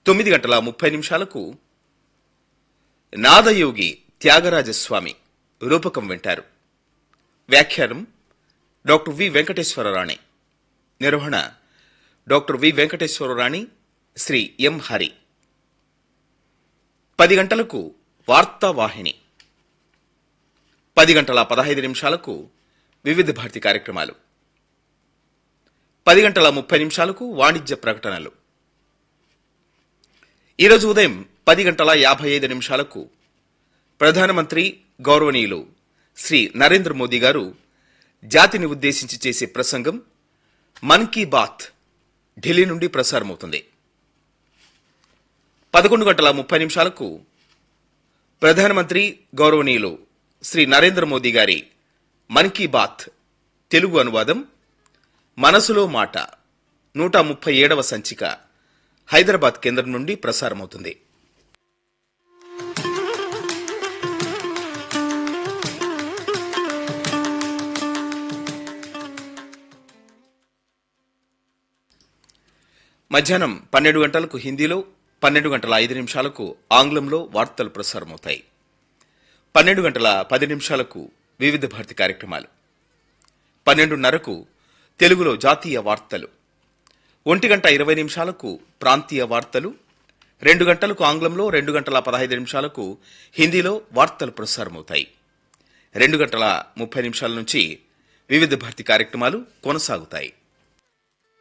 తొమ్మిది గంటల ముప్పై నిమిషాలకు నాదయోగి త్యాగరాజస్వామి రూపకం వింటారు వ్యాఖ్యానం డాక్టర్ వి వెంకటేశ్వరరాణి నిర్వహణ doctor V Venkateswararani Shri M Hari పది గంటలకు వార్తావాహిని పది గంటల పదహైదు నిమిషాలకు వివిధ భారతి కార్యక్రమాలు పది గంటల ముప్పై నిమిషాలకు వాణిజ్య ప్రకటనలు ఈరోజు ఉదయం పది గంటల యాభై ఐదు నిమిషాలకు ప్రధానమంత్రి గౌరవనీయులు శ్రీ నరేంద్ర మోదీ గారు జాతిని ఉద్దేశించి చేసే ప్రసంగం మన్ కీ బాత్ ఢిల్లీ నుండి ప్రసారమవుతుంది పదకొండు గంటల ముప్పై నిమిషాలకు ప్రధానమంత్రి గౌరవనీయులు శ్రీ నరేంద్ర మోదీ గారి మన్ కీ బాత్ తెలుగు అనువాదం మనసులో మాట నూట ముప్పై ఏడవ సంచిక హైదరాబాద్ కేంద్రం నుండి ప్రసారమవుతుంది మధ్యాహ్నం పన్నెండు గంటలకు హిందీలో పన్నెండు గంటల ఐదు నిమిషాలకు ఆంగ్లంలో వార్తలు ప్రసారమవుతాయి పన్నెండు గంటల పది నిమిషాలకు వివిధ భారతి కార్యక్రమాలు పన్నెండున్నరకు తెలుగులో జాతీయ వార్తలు ఒంటి గంట ఇరవై నిమిషాలకు ప్రాంతీయ వార్తలు రెండు గంటలకు ఆంగ్లంలో రెండు గంటల పదహైదు నిమిషాలకు హిందీలో వార్తలు ప్రసారమవుతాయి రెండు గంటల ముప్పై నిమిషాల నుంచి వివిధ భారతి కార్యక్రమాలు కొనసాగుతాయి